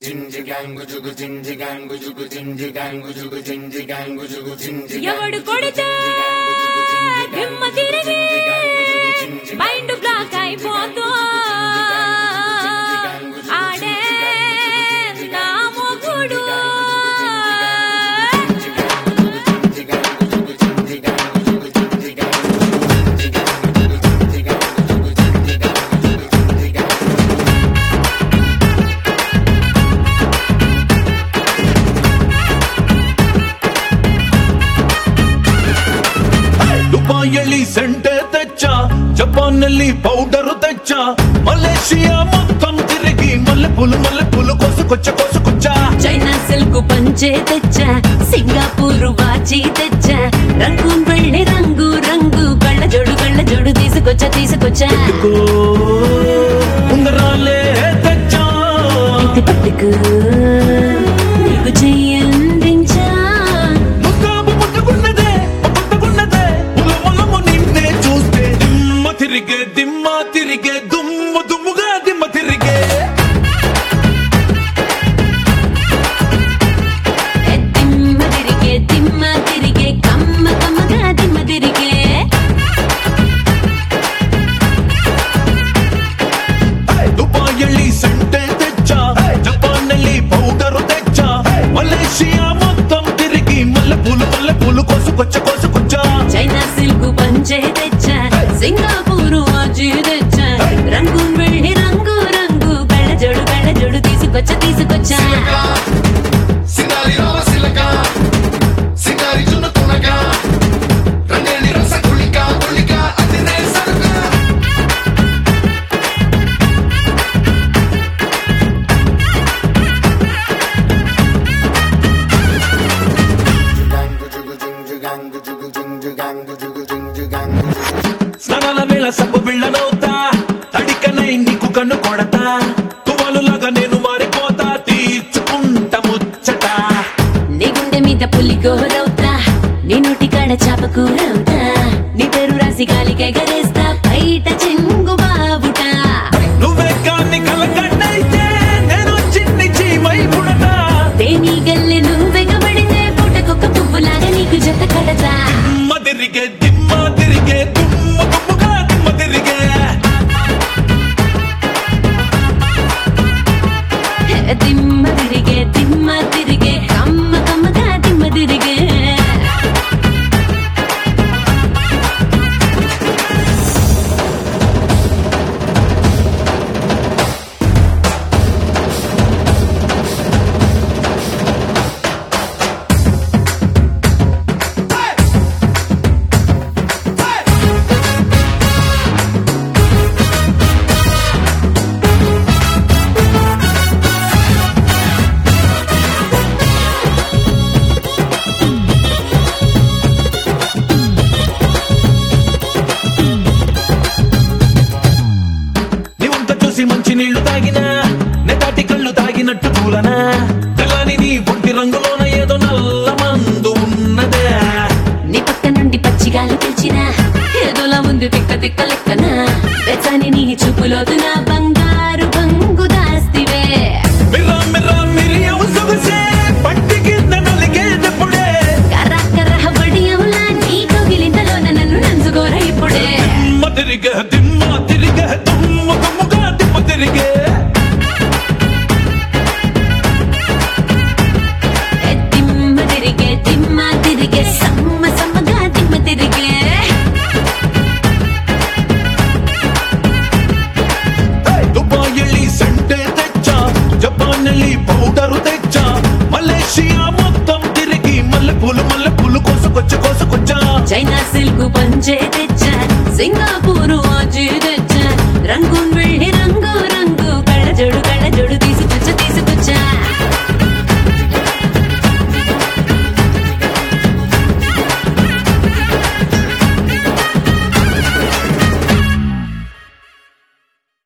ఎవడు కొడితే దిమ్మ తిరిగి మైండ్ బ్లాక్ అయిపోతూ ఆడే నా మొగుడు ದುಬಾಯಲ್ಲಿ ಸೆಂಟೆ ತೆಚ್ಚ ಜಪಾನ್ನಲ್ಲಿ ಪೌಡರ್ ತೆಚ್ಚ ಮಲೇಷಿಯಾ మొత్తం తిరిగి మల్లెపూలు మల్లెపూలు కోసుకొచ్చ కోసుకొచ్చ చైనా సిల్క్ పంచే తెచ్చా సింగపూర్ వాచి తెచ్చా రంగూన్ వెళ్ళి రంగు రంగు కళ్ళ జోడు కళ్ళ జోడు తీసుకొచ్చా తీసుకొచ్చా కో ఉంగరాలే తెచ్చ ఇది పట్టుకు నీకు చెయ్యందించా ముక్కాబు ముట్టుకున్నదే ముట్టుకున్నదే ములములము నిన్నే చూస్తే దిమ్మ తిరిగే దిమ్మ తిరిగే దుమ్ము దుమ్ముగా దిమ్మ తిరిగే ఏ దిమ్మ తిరిగే దిమ్మ తిరిగే కమ్మ కమ్మగా దిమ్మ తిరిగే ದುಬಾಯಲ್ಲಿ ಸೆಂಟೆ ತೆಚ್ಚ ಜಪಾನ್ನಲ್ಲಿ పౌడర్ తెచ్చ మలేషియా మొత్తం తిరిగి మల్లెపూలు మల్లెపూలు కోసుకొచ్చ కోసుకొచ్చ చైనా సిల్క్ పంచే తెచ్చా సింగపూర్ వాచి తెచ్చా రంగూన్ వెళ్ళి రంగు రంగు కళ్ళ జోడు కళ్ళ జోడు తీసుకొచ్చా తీసుకొచ్చా సింగారి రామ సిలక సింగారి జున్ను తునక రంగేలి రస గుళిక గుళిక అతినే సరుక స్నానాల వేళ సబ్బు బిళ్ళనవుతా తడికనై నీకు కన్ను కొడతా తువాలులాగా నేను మారిపోతా తీర్చుకుంట ముచ్చట నీ గుండె మీద పులి గోరవుతా నీ నోటి కాడ చాప కూరవుతా నీ పేరు రాసి గాలికి ఎగరేస్తా బయట చెంగు బాబుట నువ్వే కాన్ని కలకట్టయితే నేను చిన్ని చీమై పుడతా తేనీ గల్లె నువ్వెగబడితే పూటకొక్క పువ్వులాగా నీకు జత కడతా దిమ్మ తిరిగే దిమ్మ తిరిగే దుమ్మ దుమ్ముగా దిమ్మ తిరిగే దిమ్మ తిరిగే దిమ్మ తిరిగే కమ్మ కమ్మగా దిమ్మ తిరిగే నీవంత చూసి మంచి నీళ్లు తాగినా నెటాటి కళ్ళు తాగినట్టు కూలనా తెల్లని నీ ఒంటి రంగులోన ఏదో నల్ల మందు ఉన్నదే నీ పక్క నుండి పచ్చిగాలి పిలిచినా ఏదోలా ఉంది తిక్క తిక్క లెక్కన వెచ్చని నీ చూపులోతున బంగారు బంగు దాస్తివే మిర్రా మిర్రా మిరియం సొగసే పట్టి కింద నలిగేటప్పుడే కర్ర కర్ర బడియంలా నీ కవిలింతలోన నన్ను నంచుకోర ఇప్పుడే దిమ్మ తిరిగే దిమ్మ తిరిగే దుమ్మ దుమ్ముగా దిమ్మ తిరిగే ఏ దిమ్మ తిరిగే దిమ్మ తిరిగే సమ్మ సమ్మగా దిమ్మ తిరిగే దుబాయಲ್ಲಿ ಸೆಂಟೆ ತೆಚ್ಚ ಜಪಾನ್ನಲ್ಲಿ పౌడర్ తెచ్చ మలేషియా మొత్తం తిరిగి మల్లెపూలు మల్లెపూలు కోసుకొచ్చ కోసుకొచ్చ చైనా సిల్క్ పంచే తెచ్చా సింగపూర్ వాచి తెచ్చా రంగూన్ వెళ్ళి రంగు రంగు కళ్ళ జోడు